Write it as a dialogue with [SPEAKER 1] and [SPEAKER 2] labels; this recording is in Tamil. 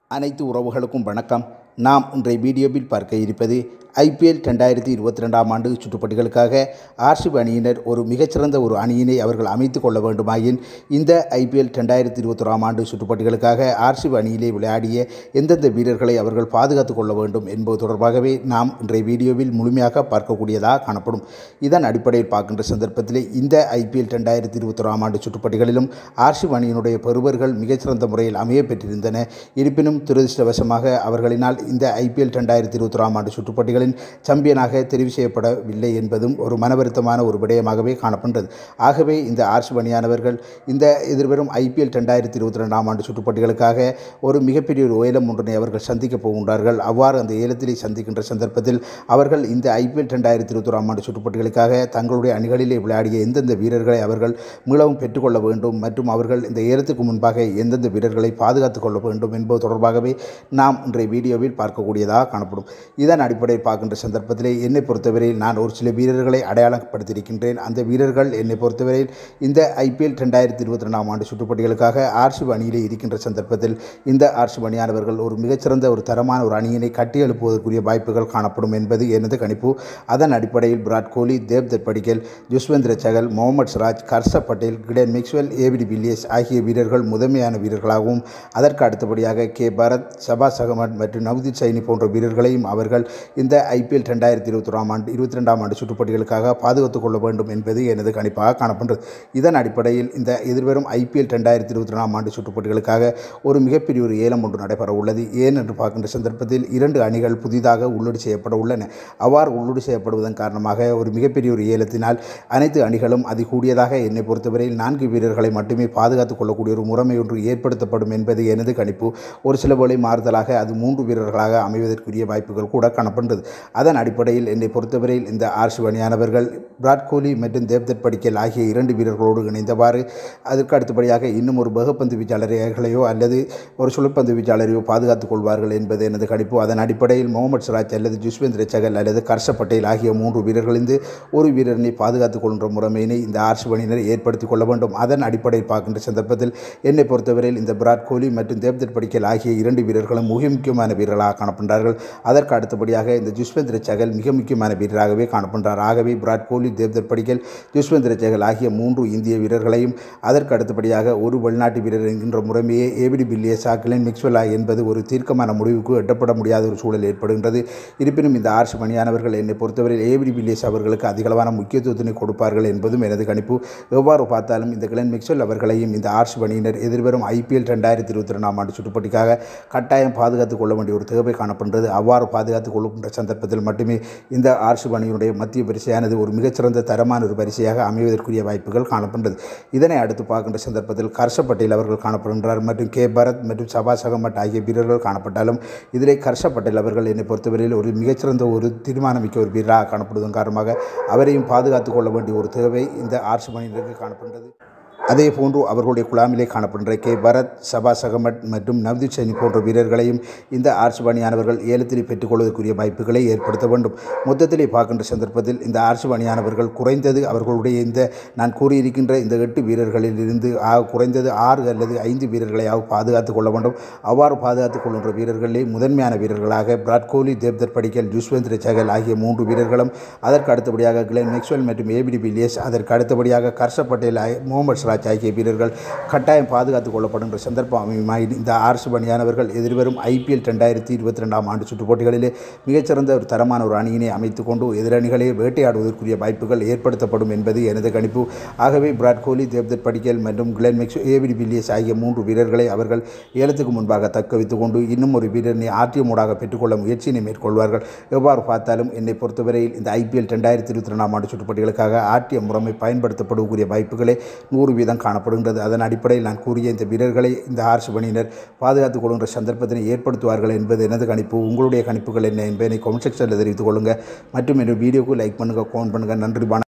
[SPEAKER 1] அனைத்து உறவுகளுக்கும் வணக்கம் நாம் இன்றைய வீடியோவில் பார்க்க இருப்பது ஐபிஎல் ரெண்டாயிரத்தி இருபத்தி ரெண்டாம் ஆண்டு சுற்றுப்பட்டிகளுக்காக ஆர்சிபி அணியினர் ஒரு மிகச்சிறந்த ஒரு அணியினை அவர்கள் அமைத்துக் கொள்ள வேண்டுமாயின் இந்த ஐபிஎல் ரெண்டாயிரத்தி இருபத்தொராம் ஆண்டு சுற்றுப்பட்டிகளுக்காக ஆர்சிபி அணியிலே விளையாடிய எந்தெந்த வீரர்களை அவர்கள் பாதுகாத்துக் கொள்ள வேண்டும் என்பது தொடர்பாகவே நாம் இன்றைய வீடியோவில் முழுமையாக பார்க்கக்கூடியதாக காணப்படும் இதன் அடிப்படையில் பார்க்கின்ற சந்தர்ப்பத்திலே இந்த ஐபிஎல் ரெண்டாயிரத்தி இருபத்தொராம் ஆண்டு சுற்றுப்பட்டிகளிலும் ஆர்சிபி அணியினுடைய பெறுவர்கள் மிகச்சிறந்த முறையில் அமைய பெற்றிருந்தன இருப்பினும் துரதிருஷ்டவசமாக அவர்களினால் இந்த ஐபிஎல் ரெண்டாயிரத்தி இருபத்தொராம் ஆண்டு சுற்றுப்பட்டிகளின் சாம்பியனாக தெரிவு செய்யப்படவில்லை என்பதும் ஒரு மனவருத்தமான ஒரு விடயமாகவே காணப்படுகிறது ஆகவே இந்த ஆர்சிபி அணியானவர்கள் இந்த எதிர்வரும் ஐபிஎல் ரெண்டாயிரத்தி இருபத்தி ரெண்டாம் ஆண்டு சுற்றுப்பட்டிகளுக்காக ஒரு மிகப்பெரிய ஒரு ஏலம் ஒன்றினை அவர்கள் சந்திக்கப் போகின்றார்கள் அவ்வாறு அந்த ஏலத்திலே சந்திக்கின்ற சந்தர்ப்பத்தில் அவர்கள் இந்த ஐபிஎல் ரெண்டாயிரத்தி இருபத்தொராம் ஆண்டு சுற்றுப்பட்டிகளுக்காக தங்களுடைய அணிகளிலே விளையாடிய எந்தெந்த வீரர்களை அவர்கள் மீளவும் பெற்றுக்கொள்ள வேண்டும் மற்றும் அவர்கள் இந்த ஏலத்துக்கு முன்பாக எந்தெந்த வீரர்களை பாதுகாத்துக் கொள்ள வேண்டும் என்பது தொடர்பாகவே நாம் இன்றைய வீடியோவில் பார்க்கக்கூடியதாக காணப்படும் இதன் அடிப்படையில் பார்க்கின்ற சந்தர்ப்பத்திலே என்னை பொறுத்தவரையில் நான் ஒரு சில வீரர்களை அடையாளப்படுத்தியிருக்கின்றேன் அந்த வீரர்கள் என்னை பொறுத்தவரையில் இந்த ஐபிஎல் ரெண்டாயிரத்தி இருபத்தி ரெண்டாம் ஆண்டு சுற்றுப்பட்டிகளுக்காக ஆர்சிபி அணியிலே இருக்கின்ற சந்தர்ப்பத்தில் இந்த ஆர்சிபி அணியானவர்கள் ஒரு மிகச்சிறந்த ஒரு தரமான ஒரு அணியினை கட்டியெழுப்புவதற்குரிய வாய்ப்புகள் காணப்படும் என்பது எனது கணிப்பு அதன் அடிப்படையில் Virat Kohli Devdutt Padikkal Yuzvendra Chahal Mohammed Siraj Harshal Patel Glenn Maxwell ABD Villiers ஆகிய வீரர்கள் முதன்மையான வீரர்களாகவும் அதற்கு அடுத்தபடியாக கே பரத் சபாஸ் அகமட் மற்றும் நவ்தீப் சைனி போன்ற வீரர்களையும் அவர்கள் இந்த ஐபிஎல் ரெண்டாயிரத்தி இருபத்தொராம் ஆண்டு இருபத்தி ரெண்டாம் ஆண்டு சுற்றுப்பட்டிகளுக்காக பாதுகாத்துக் கொள்ள வேண்டும் என்பது எனது கணிப்பாக காணப்படுகிறது இதன் அடிப்படையில் இந்த எதிர்வரும் ஐபிஎல் ரெண்டாயிரத்தி இருபத்தி ரெண்டாம் ஆண்டு சுற்றுப்பட்டிகளுக்காக ஒரு மிகப்பெரிய ஒரு ஏலம் ஒன்று நடைபெற உள்ளது ஏன் என்று பார்க்கின்ற சந்தர்ப்பத்தில் இரண்டு அணிகள் புதிதாக உள்ளீடு செய்யப்பட உள்ளன அவ்வாறு உள்ளீடு செய்யப்படுவதன் காரணமாக ஒரு மிகப்பெரிய ஒரு ஏலத்தினால் அனைத்து அணிகளும் அது கூடியதாக என்னை பொறுத்தவரையில் நான்கு வீரர்களை மட்டுமே பாதுகாத்துக் கொள்ளக்கூடிய ஒரு முறைமை ஒன்று ஏற்படுத்தப்படும் என்பது எனது கணிப்பு ஒரு சில வேளை மாறுதலாக அது மூன்று வீரர்களாக அமைவதற்குரிய வாய்ப்புகள் கூட காணப்படுகிறது அதன் அடிப்படையில் என்னை பொறுத்தவரையில் இந்த ஆர்சி அணியானவர்கள் விராட் கோலி மற்றும் தேவ்தத் படிக்கல் ஆகிய இரண்டு வீரர்களோடு இணைந்தவாறு அதற்கு அடுத்தபடியாக இன்னும் ஒரு பகுப்பந்து வீச்சாளர்களையோ அல்லது ஒரு சுழற்பந்து வீச்சாளரையோ பாதுகாத்துக் கொள்வார்கள் என்பது எனது கணிப்பு அதன் அடிப்படையில் முகமது சிராஜ் அல்லது ஜுஸ்வேந்திர சகல் அல்லது கர்ஷப் பட்டேல் ஆகிய மூன்று வீரர்களிருந்து ஒரு வீரரினை பாதுகாத்துக் கொள்கின்ற முறைமையினை இந்த ஆர்சி அணியினர் ஏற்படுத்திக் கொள்ள வேண்டும் அதன் அடிப்படையில் பார்க்கின்ற சந்தர்ப்பத்தில் என்னை பொறுத்தவரையில் இந்த விராட் கோலி மற்றும் தேவ்தத் படிக்கல் ஆகிய இரண்டு வீரர்களும் மிக முக்கியமான வீரர்களாக காணப்படுகிறார்கள் அதற்கு அடுத்தபடியாக இந்த ஜுஸ்வேந்திர சகல் மிக முக்கியமான வீரராகவே காணப்படுகிறார் ஆகவே விராட் கோலி தேவ்தத் படிக்கல் ஜுஸ்வேந்திர சகல் ஆகிய மூன்று இந்திய வீரர்களையும் அதற்கு அடுத்தபடியாக ஒரு வெளிநாட்டு வீரர் என்கின்ற முறைமையே ஏபிடி பில்லியஸ் ஆக்கிலின் மிக்ஸ்வெலா என்பது ஒரு தீர்க்கமான முடிவுக்கு எட்டப்பட முடியாத ஒரு சூழல் ஏற்படுகின்றது இருப்பினும் இந்த ஆர்சி மணியானவர்கள் என்னை பொறுத்தவரையில் ஏபிடி பில்லியஸ் அவர்களுக்கு அதிகளவான முக்கியத்துவத்தினை கொடுப்பார்கள் என்பதும் எனது கணிப்பு எவ்வாறு பார்த்தாலும் இந்த கிளன் மிக்ஸ்வெல் அவர்களையும் இந்த ஆர்சி பணியினர் எதிர்வரும் ஐபிஎல் ரெண்டாயிரத்தி இருபத்தி ரெண்டாம் ஆண்டு சுற்றுப்பட்டிக்காக கட்டாயம் பாதுகாத்துக் கொள்ள வேண்டிய ஒரு தேவை காணப்படுகிறது அவ்வாறு பாதுகாத்துக் கொள்ளுகின்ற சந்தர்ப்பத்தில் மட்டுமே இந்த ஆர்சி பணியினுடைய மத்திய பரிசையானது ஒரு மிகச்சிறந்த தரமான ஒரு பரிசையாக அமைவதற்குரிய வாய்ப்புகள் காணப்படுகிறது இதனை அடுத்து பார்க்கின்ற சந்தர்ப்பத்தில் கர்ஷப் பட்டேல் அவர்கள் காணப்படுகின்றார் மற்றும் கே பரத் மற்றும் சபாஸ் அகமட் ஆகிய வீரர்கள் காணப்பட்டாலும் இதிலே கர்ஷப் பட்டேல் அவர்கள் என்னை பொறுத்தவரையில் ஒரு மிகச்சிறந்த ஒரு தீர்மானமிக்க ஒரு வீரராக காணப்படுவதன் காரணமாக அவரையும் பாதுகாத்துக் கொள்ள வேண்டிய ஒரு தேவை இந்த ஆர்சி பணியினருக்கு காணப்படுகிறது அதே போன்று அவர்களுடைய குழாமிலே காணப்படுகின்ற கே பரத் சபாஸ் அகமட் மற்றும் நவ்தீப் சைனி போன்ற வீரர்களையும் இந்த ஆர்சிபாணியானவர்கள் ஏலத்தில் பெற்றுக்கொள்வதற்குரிய வாய்ப்புகளை ஏற்படுத்த வேண்டும் மொத்தத்திலே பார்க்கின்ற சந்தர்ப்பத்தில் இந்த ஆர்சிபாணியானவர்கள் குறைந்தது அவர்களுடைய இந்த நான் கூறியிருக்கின்ற இந்த எட்டு வீரர்களில் இருந்து குறைந்தது ஆறு அல்லது ஐந்து வீரர்களையாவது பாதுகாத்துக் கொள்ள வேண்டும் அவ்வாறு பாதுகாத்துக் கொள்கின்ற வீரர்களிலே முதன்மையான வீரர்களாக விராட் கோலி தேவ்தர் படிக்கல் ஜுஸ்வேந்திர சகல் ஆகிய மூன்று வீரர்களும் அதற்கு அடுத்தபடியாக கிளென் மெக்ஸ்வெல் மற்றும் ஏபிடி பில்லியஸ் அதற்கு அடுத்தபடியாக கர்ஷப் பட்டேல் முகமது சிராஜ் ஆகிய வீரர்கள் கட்டாயம் பாதுகாத்துக் கொள்ளப்படுகின்ற சந்தர்ப்பம் அமையுமாய் இந்த ஆர்சி பணியானவர்கள் எதிர்வரும் ஐபிஎல் ரெண்டாயிரத்தி இருபத்தி ரெண்டாம் ஆண்டு சுற்றுப் போட்டிகளிலே மிகச்சிறந்த ஒரு தரமான ஒரு அணியினை அமைத்துக் கொண்டு எதிரணிகளை வேட்டையாடுவதற்குரிய வாய்ப்புகள் ஏற்படுத்தப்படும் என்பது எனது கணிப்பு ஆகவே விராட் கோலி தேவ்தத் படிக்கல் மற்றும் கிளென் மெக்ஸ் ஏவிடி பில்லியஸ் ஆகிய மூன்று வீரர்களை அவர்கள் ஏலத்துக்கு முன்பாக தக்க வைத்துக் கொண்டு இன்னும் ஒரு வீரனை ஆர்டிஎம் ஊடாக பெற்றுக்கொள்ள முயற்சியினை மேற்கொள்வார்கள் எவ்வாறு பார்த்தாலும் என்னை பொறுத்தவரையில் இந்த ஐபிஎல் ரெண்டாயிரத்தி இருபத்தி ரெண்டாம் ஆண்டு சுற்றுப்பட்டிகளுக்காக ஆர்டிஎம் முறைமை பயன்படுத்தப்படக்கூடிய வாய்ப்புகளே நூறு வீதம் காணப்படுகின்றது அதன் அடிப்படையில் நான் கூறிய இந்த வீரர்களை இந்த ஆர்சி பணியினர் பாதுகாத்துக் கொள்கின்ற சந்தர்ப்பத்தினை ஏற்படுத்துவார்கள் என்பது எனது கணிப்பு உங்களுடைய கணிப்புகள் என்ன என்பதை கமெண்ட் செக்ஷனில் தெரிவித்துக் கொள்ளுங்கள் மற்றும் இந்த வீடியோக்கு லைக் பண்ணுங்கள் கமெண்ட் பண்ணுங்கள் நன்றி